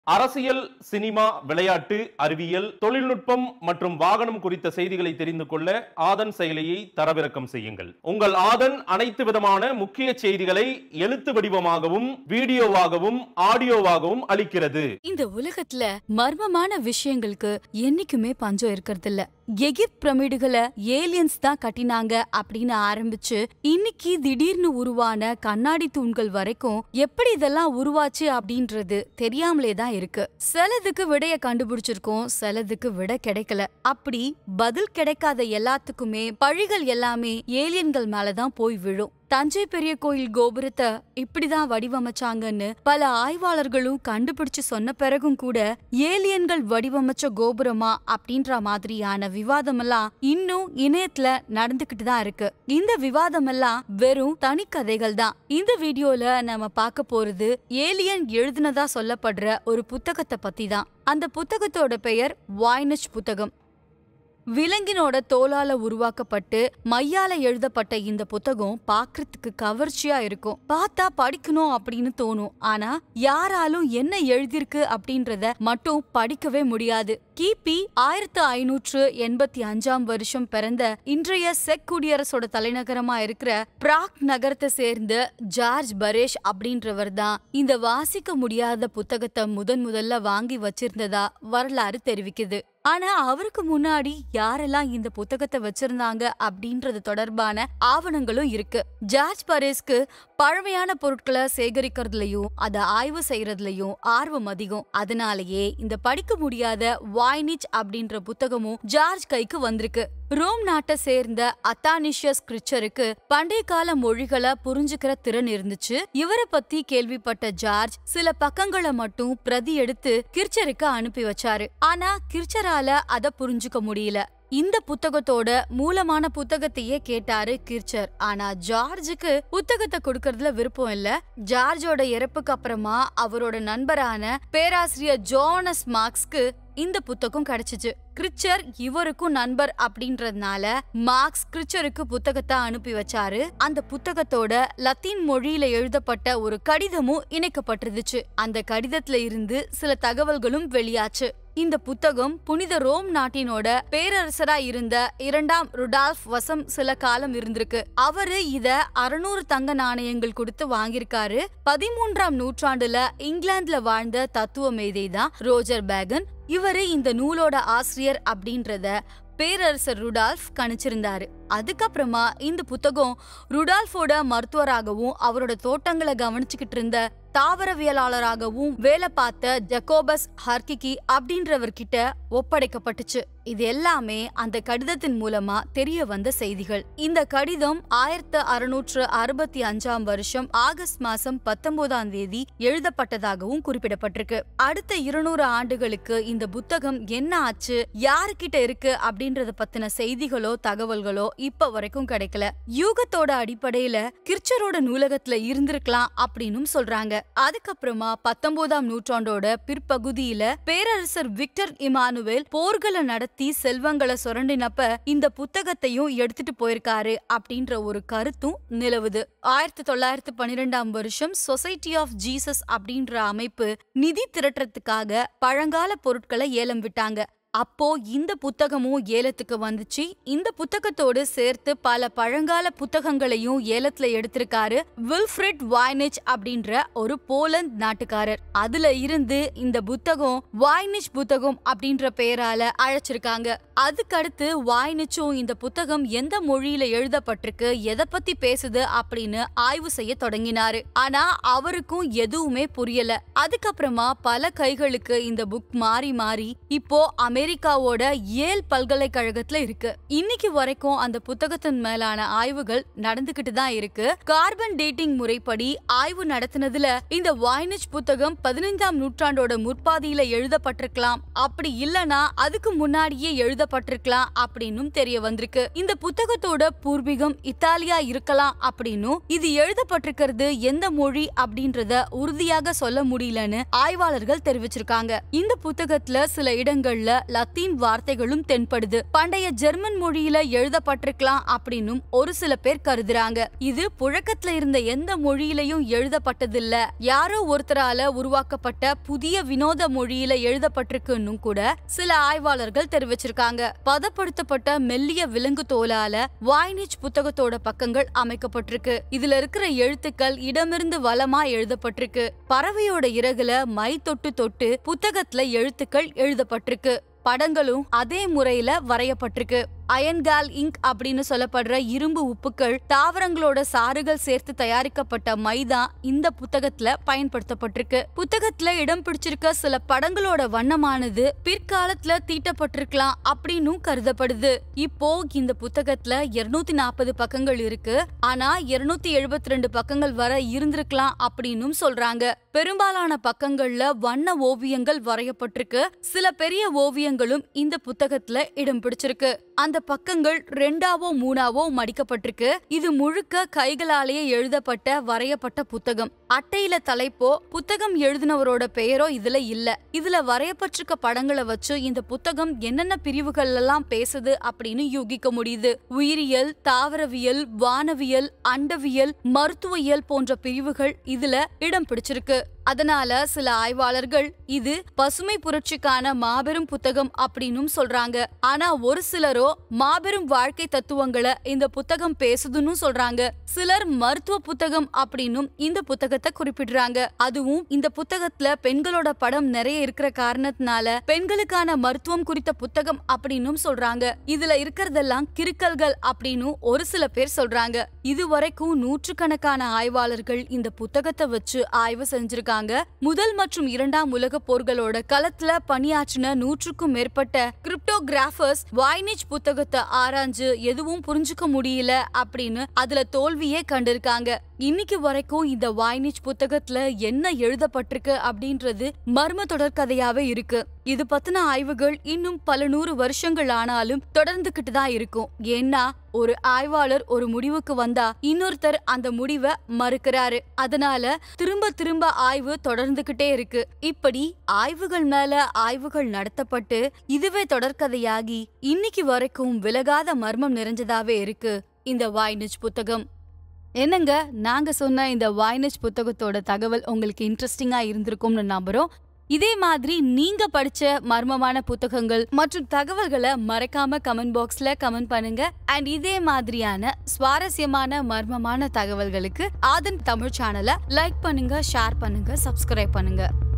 அரசியல் சினிமா விளையாட்டு அறிவியல் தொழில்நுட்பம் மற்றும் வாகனம் குறித்த செய்திகளை தெரிந்து கொள்ள ஆதன் செயலியை தரவிறக்கம் செய்யுங்கள் உங்கள் ஆதன் அனைத்து விதமான முக்கிய செய்திகளை எழுத்து வடிவமாகவும் வீடியோவாகவும் ஆடியோவாகவும் அளிக்கிறது இந்த உலகத்துல மர்மமான விஷயங்களுக்கு என்னைக்குமே பஞ்சம் இருக்கிறது இல்ல எகிப்த் பிரமிடுகளை ஏலியன்ஸ் தான் கட்டினாங்க அப்படின்னு ஆரம்பிச்சு இன்னைக்கு திடீர்னு உருவான கண்ணாடி தூண்கள் வரைக்கும் எப்படி இதெல்லாம் உருவாச்சு அப்படின்றது தெரியாமலே தான் இருக்கு சிலதுக்கு விடைய கண்டுபிடிச்சிருக்கோம் சிலதுக்கு விட கிடைக்கல அப்படி பதில் கிடைக்காத எல்லாத்துக்குமே பழிகள் எல்லாமே ஏலியன்கள் மேலதான் போய் விழும் தஞ்சை பெரிய கோயில் கோபுரத்தை இப்படிதான் வடிவமைச்சாங்கன்னு பல ஆய்வாளர்களும் கண்டுபிடிச்சு சொன்ன பிறகும் கூட ஏலியன்கள் வடிவமைச்ச கோபுரமா அப்படின்ற மாதிரியான விவாதமெல்லாம் இன்னும் இணையத்துல நடந்துகிட்டு தான் இருக்கு இந்த விவாதமெல்லாம் வெறும் தனிக்கதைகள் தான் இந்த வீடியோல நம்ம பார்க்க போறது ஏலியன் எழுதுனதா சொல்லப்படுற ஒரு புத்தகத்தை பத்தி தான் அந்த புத்தகத்தோட பெயர் வாய்னச் புத்தகம் விலங்கினோட தோலால உருவாக்கப்பட்டு மையால எழுதப்பட்ட இந்த புத்தகம் பாக்குறதுக்கு கவர்ச்சியா இருக்கும் பார்த்தா படிக்கணும் அப்படின்னு தோணும் ஆனா யாராலும் என்ன எழுதியிருக்கு அப்படின்றத மட்டும் படிக்கவே முடியாது கிபி ஆயிரத்து ஐநூற்று எண்பத்தி அஞ்சாம் வருஷம் பிறந்த இன்றைய செக் குடியரசோட தலைநகரமா இருக்கிற பிராக் நகரத்தை சேர்ந்த ஜார்ஜ் பரேஷ் அப்படின்றவர் தான் இந்த வாசிக்க முடியாத புத்தகத்தை முதன் முதல்ல வாங்கி வச்சிருந்ததா வரலாறு தெரிவிக்குது ஆனா அவருக்கு முன்னாடி யாரெல்லாம் இந்த புத்தகத்தை வச்சிருந்தாங்க அப்படின்றது தொடர்பான ஆவணங்களும் இருக்கு ஜார்ஜ் பரேஸ்க்கு பழமையான பொருட்களை சேகரிக்கிறதுலயும் அதை ஆய்வு செய்யறதுலயும் ஆர்வம் அதிகம் அதனாலேயே இந்த படிக்க முடியாத வாய்னிச் அப்படின்ற புத்தகமும் ஜார்ஜ் கைக்கு வந்திருக்கு ரோம் நாட்டை சேர்ந்த அத்தானிஷியஸ் கிரிச்சருக்கு பண்டைய கால மொழிகளை புரிஞ்சுக்கிற திறன் இருந்துச்சு இவரை பத்தி கேள்விப்பட்ட ஜார்ஜ் சில பக்கங்களை மட்டும் பிரதி எடுத்து கிர்ச்சருக்கு அனுப்பி வச்சாரு ஆனா கிர்ச்சரால அத புரிஞ்சுக்க முடியல இந்த புத்தகத்தோட மூலமான புத்தகத்தையே கேட்டாரு கிர்ச்சர் ஆனா ஜார்ஜுக்கு புத்தகத்தை கொடுக்கறதுல விருப்பம் இல்ல ஜார்ஜோட இறப்புக்கு அப்புறமா அவரோட நண்பரான பேராசிரியர் ஜோனஸ் மார்க்ஸ்க்கு இந்த புத்தகம் கிடைச்சிச்சு கிரிச்சர் இவருக்கும் நண்பர் அப்படின்றதுனால மார்க்ஸ் கிரிச்சருக்கு புத்தகத்தை அனுப்பி வச்சாரு அந்த புத்தகத்தோட லத்தீன் மொழியில எழுதப்பட்ட ஒரு கடிதமும் இணைக்கப்பட்டிருந்துச்சு அந்த கடிதத்துல இருந்து சில தகவல்களும் வெளியாச்சு இந்த புத்தகம் புனித ரோம் நாட்டினோட பேரரசரா இருந்த இரண்டாம் ருடால்ஃப் வசம் சில காலம் இருந்திருக்கு அவரு இத அறுநூறு தங்க நாணயங்கள் கொடுத்து வாங்கியிருக்காரு பதிமூன்றாம் நூற்றாண்டுல இங்கிலாந்துல வாழ்ந்த தத்துவ மேதை தான் ரோஜர் பேகன் இவரு இந்த நூலோட ஆசிரியர் அப்படின்றத பேரரசர் ருடால்ஃப் கணிச்சிருந்தாரு அதுக்கப்புறமா இந்த புத்தகம் ருடால்ஃபோட மருத்துவராகவும் அவரோட தோட்டங்களை கவனிச்சுக்கிட்டு இருந்த தாவரவியலாளராகவும் வேலை பார்த்த ஜக்கோபஸ் ஹர்கிகி அப்படின்றவர்கிட்ட ஒப்படைக்கப்பட்டுச்சு இது எல்லாமே அந்த கடிதத்தின் மூலமா தெரிய வந்த செய்திகள் இந்த கடிதம் ஆயிரத்து அறுநூற்று அறுபத்தி அஞ்சாம் வருஷம் ஆகஸ்ட் மாசம் பத்தொன்பதாம் தேதி எழுதப்பட்டதாகவும் குறிப்பிடப்பட்டிருக்கு அடுத்த இருநூறு ஆண்டுகளுக்கு இந்த புத்தகம் என்ன ஆச்சு யாருக்கிட்ட இருக்கு அப்படின்றத பத்தின செய்திகளோ தகவல்களோ இப்ப வரைக்கும் கிடைக்கல யூகத்தோட அடிப்படையில கிர்ச்சரோட நூலகத்துல இருந்திருக்கலாம் அப்படின்னும் சொல்றாங்க அதுக்கப்புறமா பத்தொன்பதாம் நூற்றாண்டோட பிற்பகுதியில பேரரசர் விக்டர் இமானுவேல் போர்களை நடத்தி செல்வங்களை சுரண்டினப்ப இந்த புத்தகத்தையும் எடுத்துட்டு போயிருக்காரு அப்படின்ற ஒரு கருத்தும் நிலவுது ஆயிரத்தி தொள்ளாயிரத்தி பன்னிரெண்டாம் வருஷம் சொசைட்டி ஆஃப் ஜீசஸ் அப்படின்ற அமைப்பு நிதி திரட்டுறதுக்காக பழங்கால பொருட்களை ஏலம் விட்டாங்க அப்போ இந்த புத்தகமும் ஏலத்துக்கு வந்துச்சு இந்த புத்தகத்தோடு சேர்த்து பல பழங்கால புத்தகங்களையும் ஏலத்துல எடுத்திருக்காரு வில்ஃப்ரிட் வாய்னிச் அப்படின்ற ஒரு போலந்து நாட்டுக்காரர் அதுல இருந்து இந்த புத்தகம் வாய்னிச் புத்தகம் அப்படின்ற பெயரால அழைச்சிருக்காங்க அதுக்கடுத்து வாய்னிச்சும் இந்த புத்தகம் எந்த மொழியில எழுதப்பட்டிருக்கு எதை பத்தி பேசுது அப்படின்னு ஆய்வு செய்ய தொடங்கினாரு ஆனா அவருக்கும் எதுவுமே புரியல அதுக்கப்புறமா பல கைகளுக்கு இந்த புக் மாறி மாறி இப்போ அமெரிக்காவோட ஏல் பல்கலைக்கழகத்துல இருக்கு இன்னைக்கு வரைக்கும் அந்த புத்தகத்தின் மேலான ஆய்வுகள் நடந்துகிட்டு தான் இருக்கு கார்பன் டேட்டிங் முறைப்படி ஆய்வு நடத்தினதுல இந்த வாய்னிச் புத்தகம் பதினைந்தாம் நூற்றாண்டோட முற்பாதியில எழுதப்பட்டிருக்கலாம் அப்படி இல்லனா அதுக்கு முன்னாடியே எழுதப்பட்டிருக்கலாம் அப்படின்னும் தெரிய வந்திருக்கு இந்த புத்தகத்தோட பூர்வீகம் இத்தாலியா இருக்கலாம் அப்படின்னும் இது எழுதப்பட்டிருக்கிறது எந்த மொழி அப்படின்றத உறுதியாக சொல்ல முடியலன்னு ஆய்வாளர்கள் தெரிவிச்சிருக்காங்க இந்த புத்தகத்துல சில இடங்கள்ல லத்தீன் வார்த்தைகளும் தென்படுது பண்டைய ஜெர்மன் மொழியில எழுதப்பட்டிருக்கலாம் அப்படின்னும் ஒரு சில பேர் கருதுறாங்க இது புழக்கத்துல இருந்த எந்த மொழியிலையும் எழுதப்பட்டதில்ல யாரோ ஒருத்தரால உருவாக்கப்பட்ட புதிய வினோத மொழியில எழுதப்பட்டிருக்குன்னு கூட சில ஆய்வாளர்கள் தெரிவிச்சிருக்காங்க பதப்படுத்தப்பட்ட மெல்லிய விலங்கு தோலால வாய்னிச் புத்தகத்தோட பக்கங்கள் அமைக்கப்பட்டிருக்கு இதுல இருக்கிற எழுத்துக்கள் இடமிருந்து வலமா எழுதப்பட்டிருக்கு பறவையோட இறகுல மை தொட்டு தொட்டு புத்தகத்துல எழுத்துக்கள் எழுதப்பட்டிருக்கு படங்களும் அதே முறையில வரையப்பட்டிருக்கு அயன்கால் இங்க் அப்படின்னு சொல்லப்படுற இரும்பு உப்புக்கள் தாவரங்களோட சாறுகள் சேர்த்து தயாரிக்கப்பட்ட மைதா இந்த புத்தகத்துல பயன்படுத்தப்பட்டிருக்கு புத்தகத்துல இடம் பிடிச்சிருக்க சில படங்களோட வண்ணமானது பிற்காலத்துல தீட்டப்பட்டிருக்கலாம் அப்படின்னு கருதப்படுது இப்போ இந்த புத்தகத்துல 240 நாற்பது பக்கங்கள் இருக்கு ஆனா 272 எழுபத்தி ரெண்டு பக்கங்கள் வர இருந்திருக்கலாம் அப்படின்னும் சொல்றாங்க பெரும்பாலான பக்கங்கள்ல வண்ண ஓவியங்கள் வரையப்பட்டிருக்கு சில பெரிய ஓவியங்களும் இந்த புத்தகத்துல இடம் பிடிச்சிருக்கு அந்த பக்கங்கள் ரெண்டாவோ மூணாவோ மடிக்கப்பட்டிருக்கு இது முழுக்க கைகளாலேயே எழுதப்பட்ட வரையப்பட்ட புத்தகம் அட்டையில தலைப்போ புத்தகம் எழுதினவரோட பெயரோ இதுல இல்ல இதுல வரையப்பட்டிருக்க படங்களை வச்சு இந்த புத்தகம் என்னென்ன பிரிவுகள் எல்லாம் பேசுது அப்படின்னு யூகிக்க முடியுது உயிரியல் தாவரவியல் வானவியல் அண்டவியல் மருத்துவவியல் போன்ற பிரிவுகள் இதுல இடம் பிடிச்சிருக்கு அதனால சில ஆய்வாளர்கள் இது பசுமை புரட்சிக்கான மாபெரும் புத்தகம் அப்படின்னும் சொல்றாங்க ஆனா ஒரு சிலரோ மாபெரும் வாழ்க்கை தத்துவங்களை இந்த புத்தகம் பேசுதுன்னு சொல்றாங்க சிலர் மருத்துவ புத்தகம் அப்படின்னும் இந்த புத்தகத்தை குறிப்பிடுறாங்க அதுவும் இந்த புத்தகத்துல பெண்களோட படம் நிறைய இருக்கிற காரணத்தினால பெண்களுக்கான மருத்துவம் குறித்த புத்தகம் அப்படின்னும் சொல்றாங்க இதுல இருக்கிறதெல்லாம் கிறுக்கல்கள் அப்படின்னு ஒரு சில பேர் சொல்றாங்க இதுவரைக்கும் நூற்றுக்கணக்கான ஆய்வாளர்கள் இந்த புத்தகத்தை வச்சு ஆய்வு செஞ்சிருக்காங்க முதல் மற்றும் இரண்டாம் உலக போர்களோட களத்துல பணியாற்றின நூற்றுக்கும் மேற்பட்ட கிரிப்டோகிராஃபர்ஸ் வாய்னிச் புத்தகத்தை ஆராய்ஞ்சு எதுவும் புரிஞ்சுக்க முடியல அப்படின்னு அதுல தோல்வியே கண்டிருக்காங்க இன்னைக்கு வரைக்கும் இந்த வாய்னிச் புத்தகத்துல என்ன எழுதப்பட்டிருக்கு அப்படின்றது மர்ம தொடர்கதையாவே இருக்கு இது பத்தின ஆய்வுகள் இன்னும் பல நூறு வருஷங்கள் ஆனாலும் தொடர்ந்துகிட்டு தான் இருக்கும் ஏன்னா ஒரு ஆய்வாளர் ஒரு முடிவுக்கு வந்தா இன்னொருத்தர் அந்த முடிவை மறுக்கிறாரு அதனால திரும்ப திரும்ப ஆய்வு தொடர்ந்துகிட்டே இருக்கு இப்படி ஆய்வுகள் மேல ஆய்வுகள் நடத்தப்பட்டு இதுவே தொடர்கதையாகி இன்னைக்கு வரைக்கும் விலகாத மர்மம் நிறைஞ்சதாவே இருக்கு இந்த வாய்னிச் புத்தகம் என்னங்க நாங்க சொன்ன இந்த வாய்னிச் புத்தகத்தோட தகவல் உங்களுக்கு இன்ட்ரெஸ்டிங்கா இருந்திருக்கும்னு நம்புறோம் இதே மாதிரி நீங்க படிச்ச மர்மமான புத்தகங்கள் மற்றும் தகவல்களை மறக்காம கமெண்ட் பாக்ஸ்ல கமெண்ட் பண்ணுங்க அண்ட் இதே மாதிரியான சுவாரஸ்யமான மர்மமான தகவல்களுக்கு ஆதன் தமிழ் சேனலை லைக் பண்ணுங்க ஷேர் பண்ணுங்க சப்ஸ்கிரைப் பண்ணுங்க